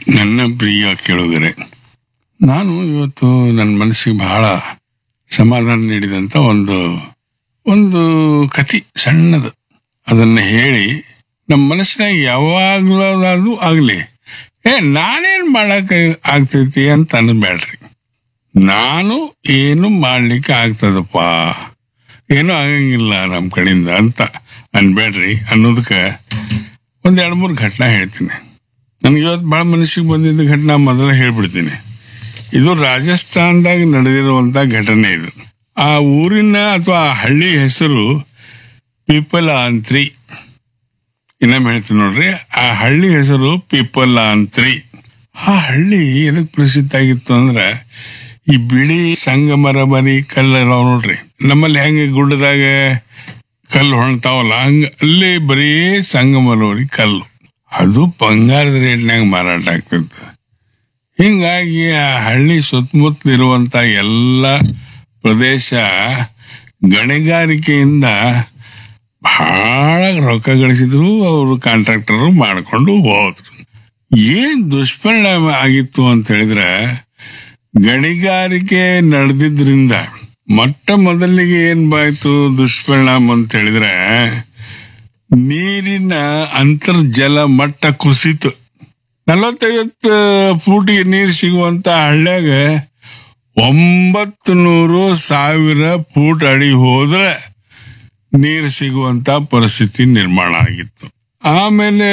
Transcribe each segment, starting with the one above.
ನನ್ನ ಪ್ರಿಯ ಕೇಳುಗರೆ ನಾನು ಇವತ್ತು ನನ್ನ ಮನಸ್ಸಿಗೆ ಬಹಳ ಸಮಾಧಾನ ನೀಡಿದಂಥ ಒಂದು ಒಂದು ಕತಿ ಸಣ್ಣದು ಅದನ್ನು ಹೇಳಿ ನಮ್ಮ ಮನಸ್ಸಿನಾಗ ಯಾವಾಗ್ಲೂ ಆಗಲಿ ಏ ನಾನೇನು ಮಾಡಕ್ಕೆ ಆಗ್ತೈತಿ ಅಂತ ಅನ್ನಬೇಡ್ರಿ ನಾನು ಏನು ಮಾಡ್ಲಿಕ್ಕೆ ಆಗ್ತದಪ್ಪ ಏನೂ ಆಗಂಗಿಲ್ಲ ನಮ್ಮ ಕಡೆಯಿಂದ ಅಂತ ಅನ್ಬೇಡ್ರಿ ಅನ್ನೋದಕ್ಕೆ ಒಂದು ಎರಡು ಮೂರು ಘಟನೆ ಹೇಳ್ತೀನಿ ನನಗೆ ಇವತ್ತು ಭಾಳ ಮನಸ್ಸಿಗೆ ಬಂದಿದ್ದ ಘಟನೆ ಮೊದಲ ಹೇಳ್ಬಿಡ್ತೀನಿ ಇದು ರಾಜಸ್ಥಾನದಾಗ ನಡೆದಿರುವಂಥ ಘಟನೆ ಇದು ಆ ಊರಿನ ಅಥವಾ ಆ ಹಳ್ಳಿ ಹೆಸರು ಪಿಪಲಾಂತ್ರಿ ಇನ್ನೊಮ್ಮೆ ಹೇಳ್ತೀನಿ ನೋಡ್ರಿ ಆ ಹಳ್ಳಿ ಹೆಸರು ಪಿಪಲಾಂತ್ರಿ ಆ ಹಳ್ಳಿ ಎದಕ್ಕೆ ಪ್ರಸಿದ್ಧ ಆಗಿತ್ತು ಅಂದ್ರೆ ಈ ಬಿಳಿ ಸಂಗಮರ ಮರಿ ಕಲ್ಲೆಲ್ಲ ನೋಡ್ರಿ ನಮ್ಮಲ್ಲಿ ಹೆಂಗೆ ಗುಡ್ಡದಾಗ ಕಲ್ಲು ಹೊಣ್ತಾವಲ್ಲ ಹಂಗ ಅಲ್ಲಿ ಬರೀ ಸಂಗಮರವರಿ ಕಲ್ಲು ಅದು ಬಂಗಾರದ ರೇಟ್ನಾಗ ಮಾರಾಟ ಆಗ್ತಿತ್ತು ಹಿಂಗಾಗಿ ಆ ಹಳ್ಳಿ ಸುತ್ತಮುತ್ತಲಿರುವಂತ ಎಲ್ಲ ಪ್ರದೇಶ ಗಣಿಗಾರಿಕೆಯಿಂದ ಬಹಳ ರೊಕ್ಕ ಗಳಿಸಿದ್ರು ಅವರು ಕಾಂಟ್ರಾಕ್ಟರ್ ಮಾಡಿಕೊಂಡು ಹೋದ್ರು ಏನ್ ದುಷ್ಪರಿಣಾಮ ಆಗಿತ್ತು ಅಂತ ಹೇಳಿದ್ರೆ ಗಣಿಗಾರಿಕೆ ನಡೆದಿದ್ರಿಂದ ಮೊಟ್ಟ ಮೊದಲಿಗೆ ಏನ್ ಬಾಯ್ತು ದುಷ್ಪರಿಣಾಮ ಅಂತ ಹೇಳಿದ್ರೆ ನೀರಿನ ಅಂತರ್ಜಲ ಮಟ್ಟ ಕುಸಿತು ನಲವತ್ತೈವತ್ತು ಫೂಟಿಗೆ ನೀರು ಸಿಗುವಂತ ಹಳ್ಳ್ಯಾಗ ಒಂಬತ್ತು ನೂರು ಸಾವಿರ ಫೂಟ್ ಅಡಿ ಹೋದ್ರೆ ನೀರು ಸಿಗುವಂತ ಪರಿಸ್ಥಿತಿ ನಿರ್ಮಾಣ ಆಗಿತ್ತು ಆಮೇಲೆ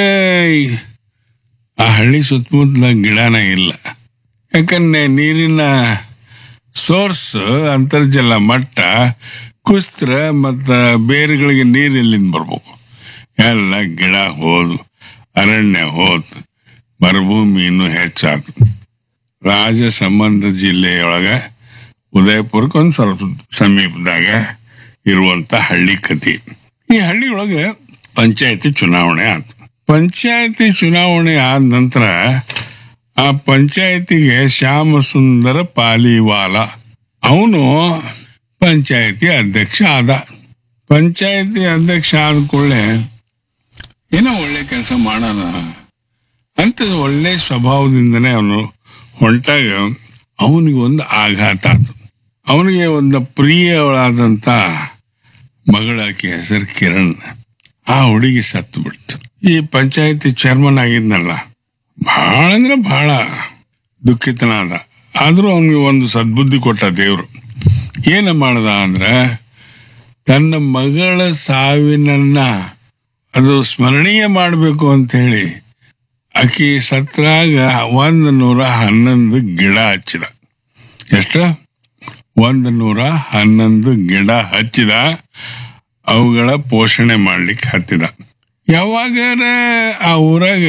ಆ ಹಳ್ಳಿ ಸುತ್ತಮುತ್ತಲ ಗಿಡನೇ ಇಲ್ಲ ಯಾಕಂದ್ರೆ ನೀರಿನ ಸೋರ್ಸ್ ಅಂತರ್ಜಲ ಮಟ್ಟ ಕುಸ್ತ್ರ ಮತ್ತ ಬೇರುಗಳಿಗೆ ನೀರು ಎಲ್ಲಿಂದ ಬರ್ಬೇಕು ಎಲ್ಲ ಗಿಡ ಹೋದು ಅರಣ್ಯ ಹೋತು ಮರುಭೂಮಿ ಇನ್ನೂ ಹೆಚ್ಚಾತು ರಾಜ ಸಂಬಂಧ ಜಿಲ್ಲೆಯೊಳಗ ಉದಯಪುರಕ್ಕೆ ಒಂದು ಸ್ವಲ್ಪ ಸಮೀಪದಾಗ ಇರುವಂತ ಹಳ್ಳಿ ಕತಿ ಈ ಹಳ್ಳಿ ಒಳಗೆ ಪಂಚಾಯತಿ ಚುನಾವಣೆ ಆಯ್ತು ಪಂಚಾಯತಿ ಚುನಾವಣೆ ಆದ ನಂತರ ಆ ಪಂಚಾಯತಿಗೆ ಶ್ಯಾಮ ಸುಂದರ ಪಾಲಿವಾಲ ಅವನು ಪಂಚಾಯತಿ ಅಧ್ಯಕ್ಷ ಆದ ಪಂಚಾಯತಿ ಅಧ್ಯಕ್ಷ ಆದ ಕೂಡಲೇ ಏನೋ ಒಳ್ಳೆ ಕೆಲಸ ಮಾಡೋಣ ಅಂತ ಒಳ್ಳೆ ಸ್ವಭಾವದಿಂದನೇ ಅವನು ಹೊಂಟಾಗ ಅವನಿಗೆ ಒಂದು ಆಘಾತ ಆತು ಅವನಿಗೆ ಒಂದು ಪ್ರಿಯವಳಾದಂತ ಮಗಳಾಕಿ ಹೆಸರು ಕಿರಣ್ ಆ ಹುಡುಗಿ ಸತ್ತು ಬಿಡ್ತು ಈ ಪಂಚಾಯತಿ ಚೇರ್ಮನ್ ಆಗಿದ್ನಲ್ಲ ಬಹಳ ಅಂದ್ರೆ ಬಹಳ ದುಃಖಿತನಾದ ಆದ್ರೂ ಅವನಿಗೆ ಒಂದು ಸದ್ಬುದ್ಧಿ ಕೊಟ್ಟ ದೇವ್ರು ಏನ ಮಾಡ್ದ ಅಂದ್ರ ತನ್ನ ಮಗಳ ಸಾವಿನನ್ನ ಅದು ಸ್ಮರಣೀಯ ಮಾಡಬೇಕು ಅಂತ ಹೇಳಿ ಆಕಿ ಸತ್ರಾಗ ಒಂದು ನೂರ ಹನ್ನೊಂದು ಗಿಡ ಹಚ್ಚಿದ ಎಷ್ಟ ಒಂದು ನೂರ ಹನ್ನೊಂದು ಗಿಡ ಹಚ್ಚಿದ ಅವುಗಳ ಪೋಷಣೆ ಮಾಡ್ಲಿಕ್ಕೆ ಹತ್ತಿದ ಯಾವಾಗಾರ ಆ ಊರಾಗ